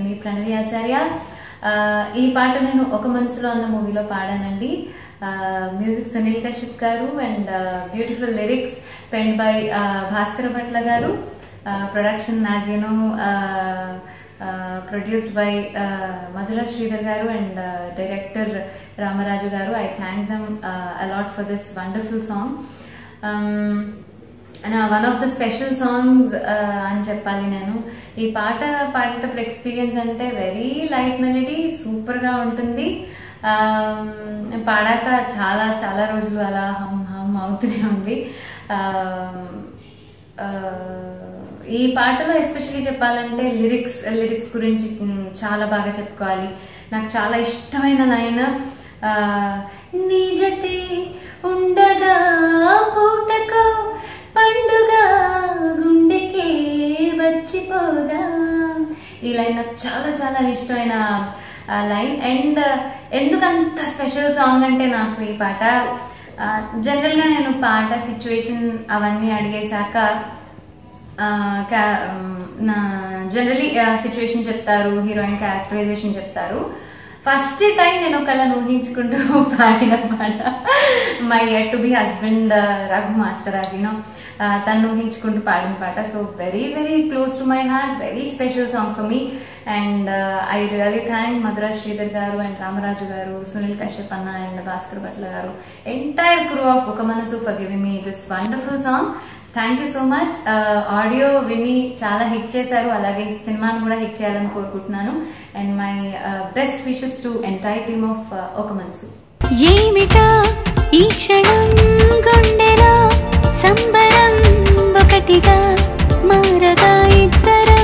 నేను మీ ప్రణవి ఆచార్య ఆ, ఈ పాట నేను ఒక మనసులో అన్న మూవీలో పాడానండి music Sunil Kashyap garu and beautiful lyrics penned by Bhaskara Bhatla garu production నాజీను produced by Madhura Sridhar garu and director Ramaraju garu I thank them a lot for this wonderful song one of the special songs అని చెప్పాలి నేను ఈ పాట పాడేటప్పుడు ఎక్స్పీరియన్స్ అంటే వెరీ లైట్ మెలడీ సూపర్గా ఉంటుంది Um, పాడాక చాలా చాలా రోజులు అలా హమ్ హమ్ అవుతూనే ఉంది Um, uh, ఈ పాటలో ఎస్పెషల్లీ చెప్పాలంటే లిరిక్స్ లిరిక్స్ గురించి మ్, చాలా బాగా చెప్పుకోవాలి నాకు చాలా ఇష్టమైన లైన్ నీ జతే ఉండగా పూటకు పండుగ గుండెకే వచ్చిపోదా ఈ లైన్ నాకు చాలా చాలా ఇష్టమైన లైన్ అండ్ ఎందుకంత స్పెషల్ సాంగ్ అంటే నాకు ఈ పాట జనరల్ గా నేను పాట సిచ్యువేషన్ అవన్నీ అడిగేశాక ఆ, కా- నా జనరలీ సిచ్యువేషన్ చెప్తారు హీరోయిన్ క్యారెక్టరైజేషన్ చెప్తారు ఫస్ట్ టైం నేను ఒకళ్ళని ఊహించుకుంటూ పాడిన పాట my to be husband Raghu master as you know ఆ, తను ఊహించుకుంటూ పాడిన పాట so very very close to my heart very special song for me and I really thank Madhura Sridhar garu and Ramaraju గారు సునీల్ కశ్యప్ అన్న అండ్ భాస్కర్ భట్ల గారు entire crew of Oka Manasu for giving me this wonderful song thank you so much audio విని చాలా hit చేశారు అలాగే సినిమాను కూడా hit చేయాలని కోరుకుంటున్నాను and my best wishes to entire team of Oka Manasu ఏమిటా ఈ క్షణం గుండెలో సంబరం ఒకటిగా మారగా ఇద్దరం